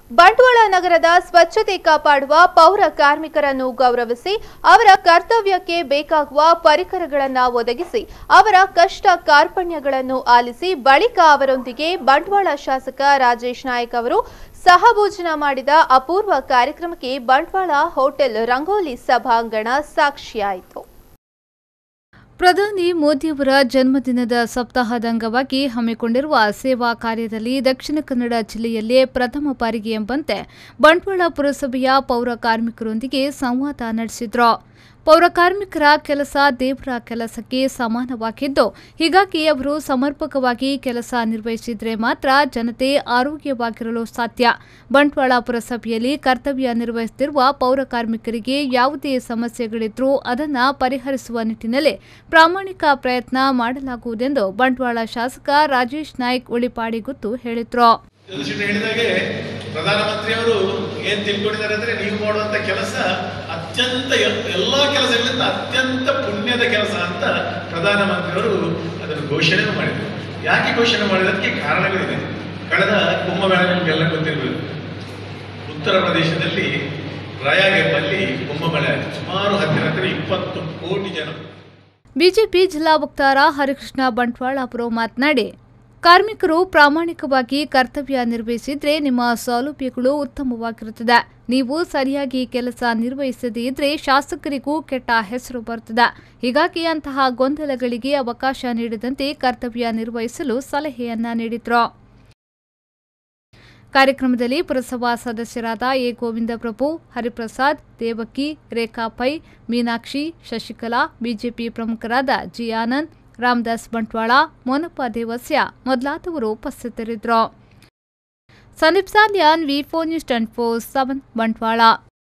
ಬಂಟ್ವಾಳ ನಗರದ ಸ್ವಚ್ಛತೆ ಕಾಪಾಡುವ ಪೌರ ಕಾರ್ಮಿಕರನ್ನು ಗೌರವಿಸಿ ಅವರ ಕರ್ತವ್ಯಕ್ಕೆ ಬೇಕಾಗುವ ಪರಿಕರಗಳನ್ನು ಒದಗಿಸಿ ಅವರ ಕಷ್ಟ ಕಾರ್ಪಣ್ಯಗಳನ್ನು ಆಲಿಸಿ ಬಳಿಕ ಅವರೊಂದಿಗೆ ಬಂಟ್ವಾಳ ಶಾಸಕ ರಾಜೇಶ್ ನಾಯಕ್ ಅವರು ಸಹಭೋಜನ ಮಾಡಿದ ಅಪೂರ್ವ ಕಾರ್ಯಕ್ರಮಕ್ಕೆ ಬಂಟ್ವಾಳ ಹೋಟೆಲ್ ರಂಗೋಲಿ ಸಭಾಂಗಣ ಸಾಕ್ಷಿಯಾಯಿತು ಪ್ರಧಾನಿ ಮೋದಿಯವರ ಜನ್ಮದಿನದ ಸಪ್ತಾಹದ ಅಂಗವಾಗಿ ಹಮ್ಮಿಕೊಂಡಿರುವ ಸೇವಾ ಕಾರ್ಯದಲ್ಲಿ ದಕ್ಷಿಣ ಕನ್ನಡ ಜಿಲ್ಲೆಯಲ್ಲೇ ಪ್ರಥಮ ಬಾರಿಗೆ ಎಂಬಂತೆ ಬಂಟ್ವಾಳ ಪುರಸಭೆಯ ಪೌರ ಕಾರ್ಮಿಕರೊಂದಿಗೆ ಸಂವಾದ ನಡೆಸಿದ್ರು ಪೌರ ಕಾರ್ಮಿಕರ ಕೆಲಸ ದೇವರ ಕೆಲಸಕ್ಕೆ ಸಮಾನವಾಗಿದ್ದು ಹೀಗಾಗಿ ಅವರು ಸಮರ್ಪಕವಾಗಿ ಕೆಲಸ ನಿರ್ವಹಿಸಿದರೆ ಮಾತ್ರ ಜನತೆ ಆರೋಗ್ಯವಾಗಿರಲು ಸಾಧ್ಯ ಬಂಟ್ವಾಳ ಪುರಸಭೆಯಲ್ಲಿ ಕರ್ತವ್ಯ ನಿರ್ವಹಿಸುತ್ತಿರುವ ಪೌರ ಕಾರ್ಮಿಕರಿಗೆ ಯಾವುದೇ ಸಮಸ್ಯೆಗಳಿದ್ರೂ ಅದನ್ನು ಪರಿಹರಿಸುವ ನಿಟ್ಟಿನಲ್ಲಿ ಪ್ರಾಮಾಣಿಕ ಪ್ರಯತ್ನ ಮಾಡಲಾಗುವುದೆಂದು ಬಂಟ್ವಾಳ ಶಾಸಕ ರಾಜೇಶ್ ನಾಯ್ಕ್ ಉಳಿಪಾಡಿಗುತ್ತು ಹೇಳಿದ್ರು ಯುಧಿಷ್ಠಿರ ಹೇಳಿದಾಗೆ ಪ್ರಧಾನಮಂತ್ರಿಯವರು ಏನ್ ತಿಳ್ಕೊಂಡಿದ್ದಾರೆ ಅಂದ್ರೆ ನೀವು ಮಾಡುವಂತ ಕೆಲಸ ಅತ್ಯಂತ ಎಲ್- ಎಲ್ಲಾ ಕೆಲಸಗಳಿಂದ ಅತ್ಯಂತ ಪುಣ್ಯದ ಕೆಲಸ ಅಂತ ಪ್ರಧಾನಮಂತ್ರಿಯವರು ಅದನ್ನು ಘೋಷಣೆ ಮಾಡಿದರು ಯಾಕೆ ಘೋಷಣೆ ಮಾಡಿದಕ್ಕೆ ಕಾರಣಗಳಿದೆ ಕಳೆದ ಕುಂಭಮೇಳ ನಿಮಗೆಲ್ಲ ಗೊತ್ತಿರಬೇಕು ಉತ್ತರ ಪ್ರದೇಶದಲ್ಲಿ ಪ್ರಯಾಗ್ ಎಂಬಲ್ಲಿ ಕುಂಭಮೇಳ ಆಯಿತು ಸುಮಾರು ಹತ್ತಿರ ಹತ್ತಿರ ಇಪ್ಪತ್ತು ಕೋಟಿ ಜನ ಬಿಜೆಪಿ ಜಿಲ್ಲಾ ವಕ್ತಾರ ಹರಿಕೃಷ್ಣ ಬಂಟ್ವಾಳ ಅವರು ಮಾತನಾಡಿ ಕಾರ್ಮಿಕರು ಪ್ರಾಮಾಣಿಕವಾಗಿ ಕರ್ತವ್ಯ ನಿರ್ವಹಿಸಿದ್ರೆ ನಿಮ್ಮ ಸೌಲಭ್ಯಗಳು ಉತ್ತಮವಾಗಿರುತ್ತದೆ ನೀವು ಸರಿಯಾಗಿ ಕೆಲಸ ನಿರ್ವಹಿಸದೇ ಇದ್ರೆ ಶಾಸಕರಿಗೂ ಕೆಟ್ಟ ಹೆಸರು ಬರುತ್ತದೆ ಹೀಗಾಗಿ ಅಂತಹ ಗೊಂದಲಗಳಿಗೆ ಅವಕಾಶ ನೀಡದಂತೆ ಕರ್ತವ್ಯ ನಿರ್ವಹಿಸಲು ಸಲಹೆಯನ್ನ ನೀಡಿದ್ರು ಕಾರ್ಯಕ್ರಮದಲ್ಲಿ ಪುರಸಭಾ ಸದಸ್ಯರಾದ ಎ ಗೋವಿಂದ ಪ್ರಭು ಹರಿಪ್ರಸಾದ್ ದೇವಕಿ ರೇಖಾ ಪೈ ಮೀನಾಕ್ಷಿ ಶಶಿಕಲಾ ಬಿಜೆಪಿ ಪ್ರಮುಖರಾದ ಜಿ ಆನಂದ್ ರಾಮದಾಸ್ ಬಂಟ್ವಾಳ ಮೋನಪ್ಪ ದೇವಸ್ಯ ಮೊದಲಾದವರು ಉಪಸ್ಥಿತರಿದ್ದರು Sandeep Salian V four news twenty four seven Bantwal